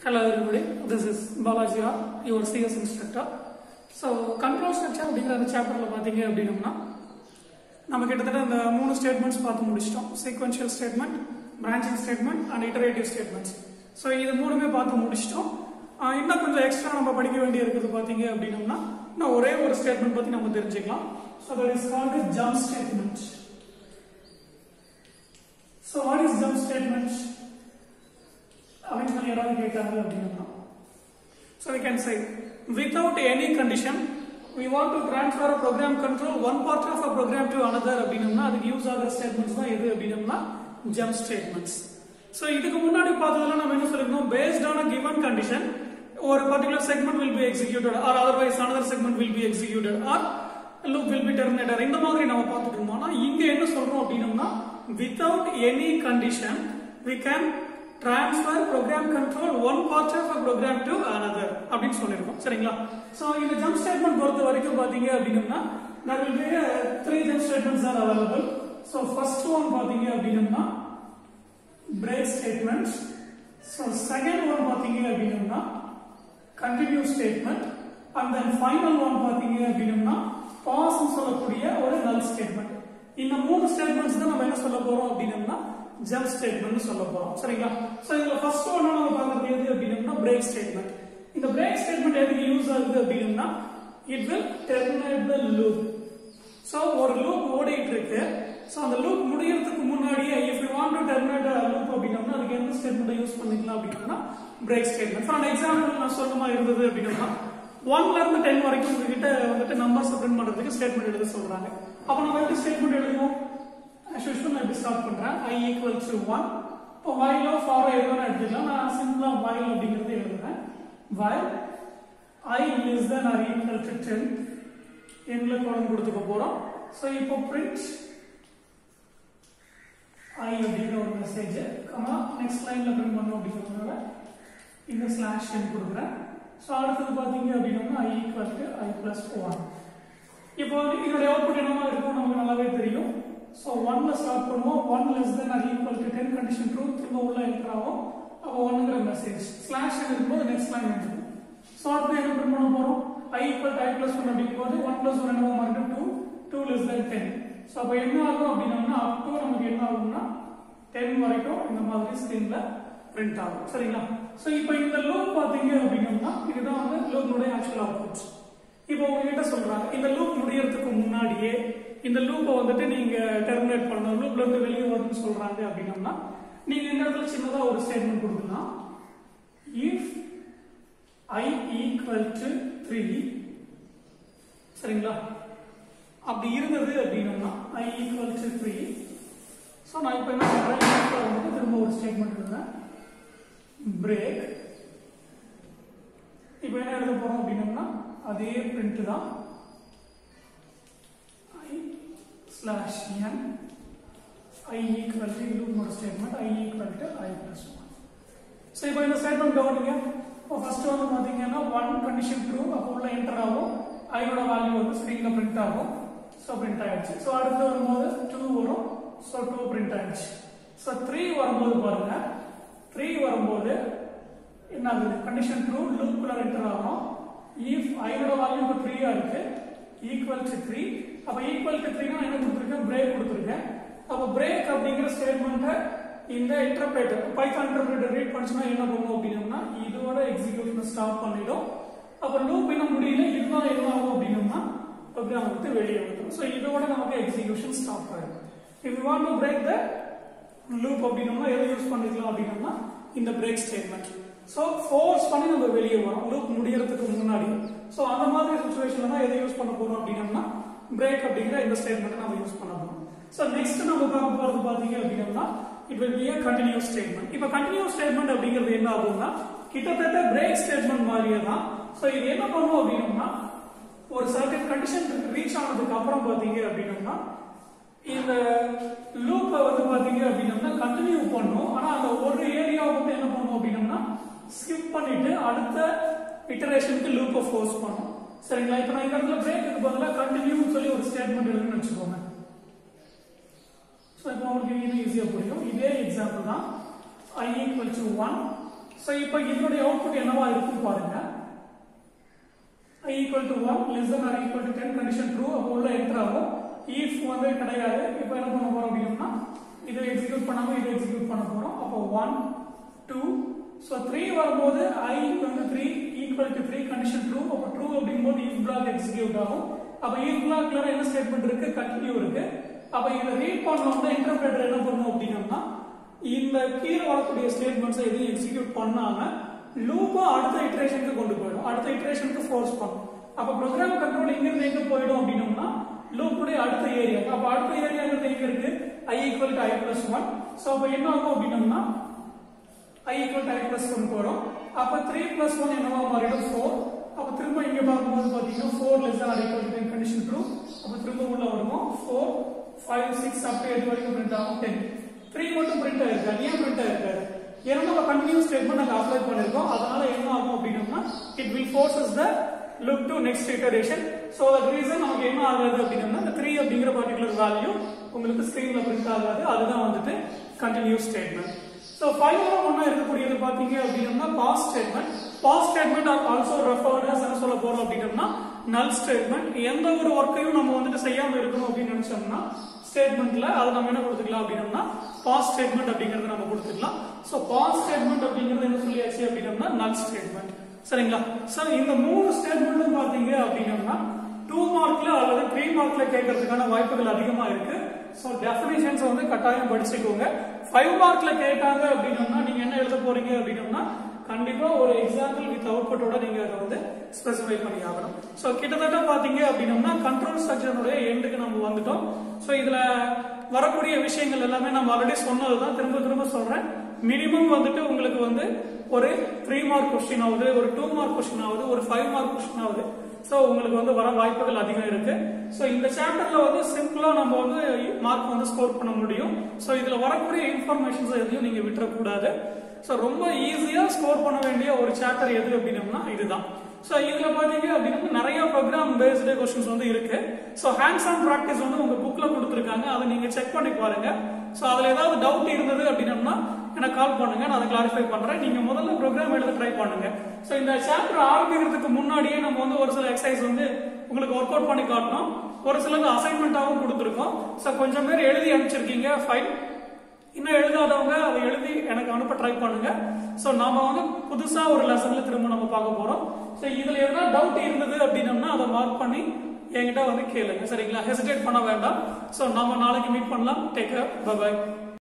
Hello everybody, this is Balaji R, your CS instructor. So control structure அப்படிங்கிற அந்த சாப்டரில் பார்த்தீங்க அப்படின்னம்னா நம்ம கிட்டத்தட்ட இந்த மூணு ஸ்டேட்மெண்ட்ஸ் பார்த்து முடிச்சிட்டோம் sequential statement branching statement and iterative statements so இது மூணுமே பார்த்து முடிச்சிட்டோம் ஆஹ் இன்னும் கொஞ்சம் எக்ஸ்ட்ரா நம்ம படிக்க வேண்டிய இருக்குது பார்த்தீங்க அப்படின்னம்னா இன்னும் ஒரே ஒரு ஸ்டேட்மெண்ட் பற்றி நம்ம தெரிஞ்சுக்கலாம் so that is called jump statement so what is jump statement அப்படின்னு சொல்லி யாராவது கேட்டாங்க அப்படின்னா So we can say, without any condition, we want to transfer a program control one part of a program to another அப்படின்னம்னா அதுக்கு use ஆகிற statements தான் எது அப்படின்னம்னா ஜம்ப் ஸ்டேட்மெண்ட்ஸ் ஸோ இதுக்கு முன்னாடி பார்த்ததுல நம்ம என்ன சொல்லிருந்தோம் based on a given condition ஒரு particular segment will be executed or otherwise another segment will be executed or loop will be terminator இந்த மாதிரி நம்ம பார்த்துட்டு இருந்தோம் ஆனா இங்க என்ன சொல்றோம் அப்படின்னம்னா without any condition we can transfer program control one part of a program to another அப்படின்னு சொல்லிருக்கோம் சரிங்களா சோ இந்த ஜம்ப் ஸ்டேட்மெண்ட் பொறுத்த வரைக்கும் பாத்தீங்க அப்படின்னா there will be a three jump statements are available so first one பாத்தீங்க அப்படின்னா break statement so second one பாத்தீங்க அப்படின்னா continue statement and then final one பாத்தீங்க அப்படின்னா pause னு சொல்லக்கூடிய ஒரு null statement இந்த மூணு ஸ்டேட்மெண்ட்ஸ் தான் நம்ம என்ன சொல்ல போறோம் அப்படின்னா ஜம்ப் ஸ்டேட்மெண்ட் சொல்ல போறோம் சரிங்களா சோ இதுல ஃபர்ஸ்ட் ஒன் நம்ம பார்க்கறது எது அப்படின்னா பிரேக் ஸ்டேட்மெண்ட் இந்த பிரேக் ஸ்டேட்மெண்ட் எதுக்கு யூஸ் ஆகுது அப்படின்னா it will terminate the loop so ஒரு லூப் ஓடிட்டு இருக்கு சோ அந்த லூப் முடியறதுக்கு முன்னாடியே if you want to terminate a loop அப்படின்னா அதுக்கு எந்த ஸ்டேட்மெண்ட் யூஸ் பண்ணிக்கலாம் அப்படின்னா பிரேக் ஸ்டேட்மெண்ட் ஃபார் எக்ஸாம்பிள் நான் சொல்ற மாதிரி இருந்தது அப்படின்னா ஒன்ல இருந்து டென் வரைக்கும் உங்ககிட்ட வந்துட்டு நம்பர்ஸ் பிரிண்ட் பண்றதுக்கு ஸ்டேட்மெண்ட் எழுத சொல்றாங்க அப்ப நம்ம எப்படி ஸ்டேட்மெண்ட் எழுதுவோம் as usual நான் இப்படி ஸ்டார்ட் பண்றேன் i equal to 1 இப்போ while of for எதுவும் எடுத்துக்கலாம் நான் சிம்பிளா while அப்படிங்கறது எழுதுறேன் while i less than or equal to 10 எண்ல கோலம் கொடுத்துக்க போறோம் சோ இப்போ print i அப்படிங்கிற ஒரு மெசேஜ் கமா நெக்ஸ்ட் லைன்ல பிரிண்ட் பண்ணோம் அப்படிங்கறதுனால இந்த ஸ்லாஷ் என் கொடுக்குறேன் சோ அடுத்தது பாத்தீங்க அப்படின்னா i equal to i plus 1 இப்போ இதோட அவுட்புட் என்னவா இருக்கும் நமக்கு நல்லாவே தெரியும் ஸோ ஒன்ல ஸ்டார்ட் பண்ணுவோம் one less than or equal to ten condition true திரும்ப உள்ள என்டர் ஆகும் அப்போ ஒன்னுங்கிற மெசேஜ் ஸ்லாஷ் இருக்கும்போது நெக்ஸ்ட் லைன் இருக்கும் ஸோ அடுத்து என்ன பிரிண்ட் பண்ண போறோம் I equal I plus one அப்படிங்கும்போது ஒன் பிளஸ் ஒன் என்ன mark two two less than ten so அப்போ என்ன ஆகும் அப்படின்னா அப் டு நமக்கு என்ன ஆகும்னா டென் வரைக்கும் இந்த மாதிரி ஸ்கிரீன்ல பிரிண்ட் ஆகும் சரிங்களா ஸோ இப்போ இந்த லூப் பார்த்தீங்க அப்படின்னா இதுதான் வந்து லூப்னுடைய ஆக்சுவல் அவுட்புட் இப்போ உங்ககிட்ட சொல்றாங்க இந்த லூப் முடியறதுக்கு முன்னாடியே இந்த லூப்பை வந்துட்டு நீங்க டெர்மினேட் பண்ணணும் லூப்ல இருந்து வெளியே வரணும்னு சொல்றாங்க அப்படின்னா நீங்க இந்த இடத்துல சின்னதா ஒரு ஸ்டேட்மெண்ட் கொடுக்கலாம் if I equal to three சரிங்களா அப்படி இருந்தது அப்படின்னா I equal to three so நான் இப்போ என்ன பண்றேன் வந்துட்டு திரும்ப ஒரு ஸ்டேட்மெண்ட் எழுதுறேன் பிரேக் இப்போ என்ன எழுத போறோம் அப்படின்னம்னா அதே பிரிண்ட் தான் i slash n i equal to லூப்னோட statement i equal to i plus 1 so இப்போ இந்த ஸ்டேட்மெண்ட் கவனிங்க இப்போ ஃபர்ஸ்ட் வந்து பார்த்தீங்கன்னா ஒன் கண்டிஷன் ட்ரூ அப்போ உள்ள என்டர் ஆகும் ஐயோட வேல்யூ வந்து ஸ்க்ரீன்ல பிரிண்ட் ஆகும் ஸோ பிரிண்ட் ஆயிடுச்சு ஸோ அடுத்து வரும்போது டூ வரும் ஸோ டூ பிரிண்ட் ஆயிடுச்சு ஸோ த்ரீ வரும்போது பாருங்க த்ரீ வரும்போது என்ன ஆகுது கண்டிஷன் ட்ரூ லூப்குள்ள என்டர் ஆகும் இஃப் ஐயோட வேல்யூ இப்போ த்ரீயா இருக்கு ஈக்குவல் டு த்ரீ அப்ப ஈக்குவல் டு த்ரீனா என்ன கொடுத்துருக்கேன் பிரேக் கொடுத்துருக்கேன் அப்ப பிரேக் அப்படிங்கிற ஸ்டேட்மெண்ட்டை இந்த இன்டர்பிரேட்டர் பைத்தான் இன்டர்பிரேட்டர் ரீட் பண்ணுச்சுன்னா என்ன பண்ணும் அப்படின்னா இதோட எக்ஸிக்யூஷனை ஸ்டாப் பண்ணிடும் அப்ப லூப் என்ன முடியல இதுதான் என்ன ஆகும் அப்படின்னா ப்ரோக்ராம் வந்து வெளியே வந்துடும் ஸோ இதோட நமக்கு எக்ஸிக்யூஷன் ஸ்டாப் ஆயிடும் if you want to break the loop அப்படின்னா எதை யூஸ் பண்ணிக்கலாம் அப்படின்னா இந்த பிரேக் ஸ்டேட்மெண்ட் ஸோ ஃபோர்ஸ் பண்ணி நம்ம வெளியே வரோம் லூப் முடியறதுக்கு முன்னாடி ஸோ அந்த மாதிரி சுச்சுவேஷன்ல தான் எதை யூஸ் பண்ண போறோம் அப்படின்னா பிரேக் அப்படிங்கிற இந்த ஸ்டேட்மெண்ட் நம்ம யூஸ் பண்ண போறோம் ஸோ நெக்ஸ்ட் நம்ம பார்க்க போறது பாத்தீங்க அப்படின்னா it will be continues statement இப்போ கண்டினியூஸ் ஸ்டேட்மெண்ட் அப்படிங்கிறது என்ன ஆகும்னா கிட்டத்தட்ட பிரேக் ஸ்டேட்மெண்ட் மாதிரியே தான் ஸோ இது என்ன பண்ணும் அப்படின்னா ஒரு சர்டன் கண்டிஷன் ரீச் ஆனதுக்கு அப்புறம் பாத்தீங்க அப்படின்னா இந்த லூப்பை வந்து பாத்தீங்க அப்படின்னா கண்டினியூ பண்ணும் ஆனா அந்த ஒரு ஏரியாவை வந்து என்ன பண்ணும் அப்படின்னா ஸ்கிப் பண்ணிட்டு அடுத்த இட்டரேஷனுக்கு லூப்பை ஃபோர்ஸ் பண்ணும் சரிங்களா இப்போ நான் இந்த இடத்துல பிரேக்கு பதிலாக கண்டினியூன்னு சொல்லி ஒரு ஸ்டேட்மெண்ட் எழுதுன்னு வச்சுக்கோங்க ஸோ இப்போ உங்களுக்கு இன்னும் ஈஸியாக புரியும் இதே எக்ஸாம்பிள் தான் I equal to one so இப்போ இதனுடைய அவுட்புட் என்னவா இருக்கும் பாருங்க i equal to 1 less than or equal to 10 condition true அப்போ உள்ள enter ஆகும் if வந்து கிடையாது இப்போ என்ன பண்ண போறோம் அப்படின்னா இதை எக்ஸிக்யூட் பண்ணாம இதை எக்ஸிக்யூட் பண்ண போறோம் அப்போ 1 2 ஸோ 3 வரும்போது i வந்து 3 equal to 3 condition true அப்போ true அப்படிங்கும்போது if block எக்ஸிக்யூட் ஆகும் அப்போ if blockல என்ன ஸ்டேட்மெண்ட் இருக்கு கண்டினியூ இருக்கு அப்போ இதை ரீட் பண்ணோம்னா இன்டர்பிரேட்டர் என்ன பண்ணும் அப்படின்னா இந்த கீழே வரக்கூடிய ஸ்டேட்மெண்ட்ஸ் எதையும் எக்ஸிக்யூட் பண்ணாம லூப்பா அடுத்த இட்டரேஷனுக்கு கொண்டு போயிடும் அடுத்த இட்டரேஷனுக்கு ஃபோர்ஸ் பண்ணும் அப்ப ப்ரோக்ராம் கண்ட்ரோல் எங்க இருந்து எங்க போயிடும் அப்படின்னோம்னா லூப்புடைய அடுத்த ஏரியா அப்ப அடுத்த ஏரியாங்கிறது எங்க இருக்கு i equal to I plus one so அப்ப என்ன ஆகும் அப்படின்னோம்னா i equal to I plus one போறோம் அப்ப த்ரீ பிளஸ் ஒன் என்னவா மாறிடும் ஃபோர் அப்ப திரும்ப இங்க பார்க்கும்போது பாத்தீங்கன்னா four less than equal to condition true அப்ப திரும்ப உள்ள வருவோம் ஃபோர் ஃபைவ் சிக்ஸ் அப்படி எது வரைக்கும் பிரிண்ட் ஆகும் டென் த்ரீ மட்டும் பிரிண்ட் ஆயிருக்காது ஏன் பிரிண்ட் ஆயிருக்காது ஏன்னா நம்ம கண்டினியூஸ் ஸ்டேட்மெண்ட் நாங்க அப்ளை பண்ணிருக்கோம் அதனால என்ன ஆகும் அப்படின்னா it will forces the loop to next iteration so that reason நமக்கு என்ன ஆகாது அப்படின்னா இந்த த்ரீ அப்படிங்கிற பர்டிகுலர் வேல்யூ உங்களுக்கு ஸ்கிரீன்ல பிரிண்ட் ஆகாது அதுதான் வந்துட்டு கண்டினியூஸ் ஸ்டேட்மெண்ட் ஸோ ஃபைனலா ஒன்னா இருக்கக்கூடியது பாத்தீங்க அப்படின்னா pass statement pass statement are also referred என்ன சொல்ல போறோம் அப்படின்னா நல் ஸ்டேட்மெண்ட் எந்த ஒரு ஒர்க்கையும் நம்ம வந்துட்டு செய்யாம இருக்கணும் அப்படின்னு நினைச்சோம்னா ஸ்டேட்மெண்ட்ல அதை நம்ம என்ன கொடுத்துக்கலாம் அப்படின்னா பாஸ் ஸ்டேட்மெண்ட் அப்படிங்கறத நம்ம கொடுத்துக்கலாம் சோ பாஸ் ஸ்டேட்மெண்ட் அப்படிங்கறது என்ன சொல்லியாச்சு அப்படின்னா நல் ஸ்டேட்மெண்ட் சரிங்களா சார் இந்த மூணு ஸ்டேட்மெண்ட்டும் பாத்தீங்க அப்படின்னா டூ மார்க்ல அல்லது த்ரீ மார்க்ல கேட்கறதுக்கான வாய்ப்புகள் அதிகமா இருக்கு சோ டெஃபினிஷன்ஸ் வந்து கட்டாயம் படிச்சுக்கோங்க ஃபைவ் மார்க்ல கேட்டாங்க அப்படின்னா நீங்க என்ன எழுத போறீங்க அப்படின்னா கண்டிப்பா ஒரு எக்ஸாம்பிள் வித் அவுட்புட்டோட நீங்க அதை வந்து ஸ்பெசிஃபை பண்ணி ஆகணும் சோ கிட்டத்தட்ட பாத்தீங்க அப்படின்னா கண்ட்ரோல் ஸ்ட்ரக்சருடைய எண்டுக்கு நம்ம வந்துட்டோம் சோ இதுல வரக்கூடிய விஷயங்கள் எல்லாமே நம்ம ஆல்ரெடி சொன்னதுதான் திரும்ப திரும்ப சொல்றேன் மினிமம் வந்துட்டு உங்களுக்கு வந்து ஒரு த்ரீ மார்க் கொஸ்டின் ஆகுது ஒரு டூ மார்க் கொஸ்டின் ஆகுது ஒரு ஃபைவ் மார்க் கொஸ்டின் ஆகுது ஸோ உங்களுக்கு வந்து வர வாய்ப்புகள் அதிகம் இருக்கு ஸோ இந்த சாப்டர்ல வந்து சிம்பிளா நம்ம வந்து மார்க் வந்து ஸ்கோர் பண்ண முடியும் ஸோ இதுல வரக்கூடிய இன்ஃபர்மேஷன்ஸ் எதையும் நீங்க விட்டுறக்கூடாது ஸோ ரொம்ப ஈஸியா ஸ்கோர் பண்ண வேண்டிய ஒரு சாப்டர் எது அப்படின்னம்னா இதுதான் ஸோ இதுல பாத்தீங்க அப்படின்னா நிறைய ப்ரோக்ராம் பேஸ்டு கொஸ்டின்ஸ் வந்து இருக்கு ஸோ ஹேண்ட்ஸ் ஆன் ப்ராக்டிஸ் வந்து உங்க புக்ல கொடுத்துருக்காங்க அதை நீங்க செக் பண்ணி பாருங்க ஸோ அதுல ஏதாவது டவுட் இருந்தது அப்படின்னம்னா எனக்கு கால் பண்ணுங்க நான் அதை கிளாரிஃபை பண்றேன் நீங்க முதல்ல ப்ரோக்ராம் எழுத ட்ரை பண்ணுங்க ஸோ இந்த சாப்டர் ஆரம்பிக்கிறதுக்கு முன்னாடியே நம்ம வந்து ஒரு சில எக்ஸசைஸ் வந்து உங்களுக்கு ஒர்க் அவுட் பண்ணி காட்டணும் ஒரு சிலது அசைன்மெண்ட்டாகவும் கொடுத்துருக்கோம் ஸோ கொஞ்சம் பேர் எழுதி அனுப்பிச்சிருக்கீங்க ஃபைன் இன்னும் எழுதாதவங்க அதை எழுதி எனக்கு அனுப்ப ட்ரை பண்ணுங்க ஸோ நாம வந்து புதுசா ஒரு லெசன்ல திரும்ப நம்ம பார்க்க போறோம் ஸோ இதுல எதனா டவுட் இருந்தது அப்படின்னம்னா அதை மார்க் பண்ணி என்கிட்ட வந்து கேளுங்க சரிங்களா ஹெசிடேட் பண்ண வேண்டாம் ஸோ நம்ம நாளைக்கு மீட் பண்ணலாம் டேக் கேர் பை